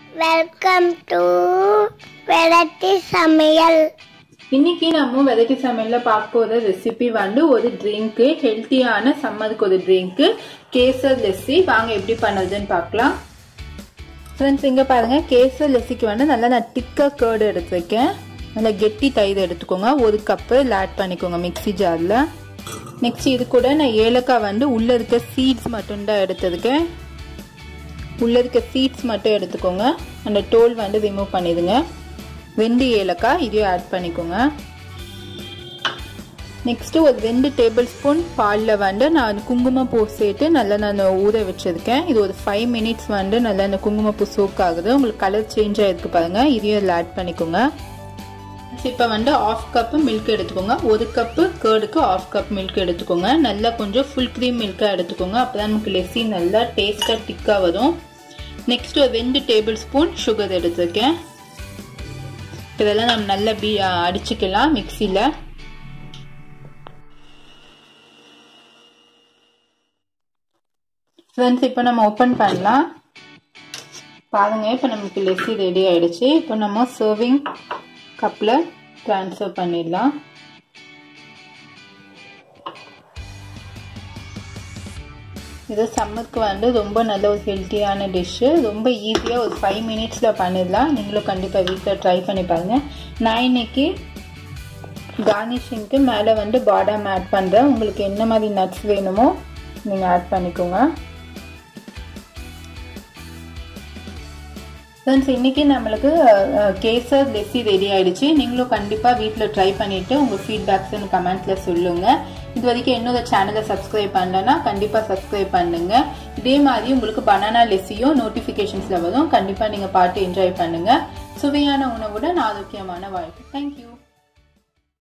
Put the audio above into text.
welcome to variety சமையல் இன்னைக்கு நம்ம வெரைட்டி சமையல்ல பார்க்க போற ரெசிபி வந்து ஒரு ட்ரிங்க் ஹெல்த்தியான சம்மருக்கு ஒரு ட்ரிங்க் கேசர் லெஸ்ஸி வாங்க எப்படி பண்ணுறதுன்னு பார்க்கலாம் ஃப்ரெண்ட்ஸ் இங்கே பாருங்க கேசர் லெஸ்ஸிக்கு வந்து நல்லா நான் திக்காக கேர்டு எடுத்து வைக்கேன் நல்லா கெட்டி தயிர் எடுத்துக்கோங்க ஒரு கப்பு இதில் ஆட் பண்ணிக்கோங்க மிக்ஸி ஜாரில் நெக்ஸ்ட் இது கூட நான் ஏலக்காய் வந்து உள்ளே இருக்க சீட்ஸ் மட்டும்தான் எடுத்திருக்கேன் உள்ளே இருக்க சீட்ஸ் மட்டும் எடுத்துக்கோங்க அந்த டோல் வந்து ரிமூவ் பண்ணிடுங்க வெந்து ஏலக்காய் இதையும் ஆட் பண்ணிக்கோங்க நெக்ஸ்ட்டு ஒரு ரெண்டு டேபிள் ஸ்பூன் பாலில் வந்து நான் குங்குமப்பூ சேர்த்து நல்லா நான் ஊற வச்சுருக்கேன் இது ஒரு ஃபைவ் மினிட்ஸ் வந்து நல்லா அந்த குங்குமப்பூ சோக் ஆகுது உங்களுக்கு கலர் சேஞ்ச் ஆகிருக்கு பாருங்கள் இதையும் இதில் ஆட் பண்ணிக்கோங்க இப்போ வந்து ஆஃப் கப்பு மில்க் எடுத்துக்கோங்க ஒரு கப்பு கேர்டுக்கு ஆஃப் கப் மில்க் எடுத்துக்கோங்க நல்லா கொஞ்சம் ஃபுல் க்ரீம் மில்காக எடுத்துக்கோங்க அப்போ தான் நமக்கு லெஸ்ஸி நல்லா டேஸ்ட்டாக திக்காக வரும் நெக்ஸ்ட் ஒரு ரெண்டு டேபிள் ஸ்பூன் சுகர் எடுத்துருக்கேன் இதெல்லாம் நம்ம நல்லா பீ அடிச்சுக்கலாம் மிக்சியில் ஃப்ரெண்ட்ஸ் இப்போ நம்ம ஓப்பன் பண்ணலாம் பாருங்க இப்போ நமக்கு லெஸ்ஸி ரெடி ஆயிடுச்சு இப்போ நம்ம சர்விங் கப்பில் ட்ரான்ஸ்ஃபர் பண்ணிடலாம் இது சம்மருக்கு வந்து ரொம்ப நல்ல ஒரு ஹெல்த்தியான டிஷ்ஷு ரொம்ப ஈஸியாக ஒரு ஃபைவ் மினிட்ஸில் பண்ணிடலாம் நீங்களும் கண்டிப்பாக வீட்டில் ட்ரை பண்ணி பாருங்கள் நான் இன்னைக்கு கார்னிஷிங்க்கு மேலே வந்து பாதாம் ஆட் பண்ணுறேன் உங்களுக்கு என்ன மாதிரி நட்ஸ் வேணுமோ நீங்கள் ஆட் பண்ணிக்கோங்க ஃப்ரெண்ட்ஸ் இன்றைக்கி நம்மளுக்கு கேசர் லெஸ்ஸி ரெடி ஆயிடுச்சு நீங்களும் கண்டிப்பாக வீட்டில் ட்ரை பண்ணிவிட்டு உங்கள் ஃபீட்பேக்ஸ் கமெண்ட்ஸில் சொல்லுங்கள் இது வரைக்கும் என்னோட சேனலை சப்ஸ்கிரைப் பண்ணலன்னா கண்டிப்பாக சப்ஸ்கிரைப் பண்ணுங்கள் இதே மாதிரி உங்களுக்கு பனானா லெஸ்ஸியும் நோட்டிஃபிகேஷன்ஸில் வரும் கண்டிப்பாக நீங்கள் பார்த்து என்ஜாய் பண்ணுங்கள் சுவையான உணவுடன் ஆரோக்கியமான வாழ்க்கை தேங்க்யூ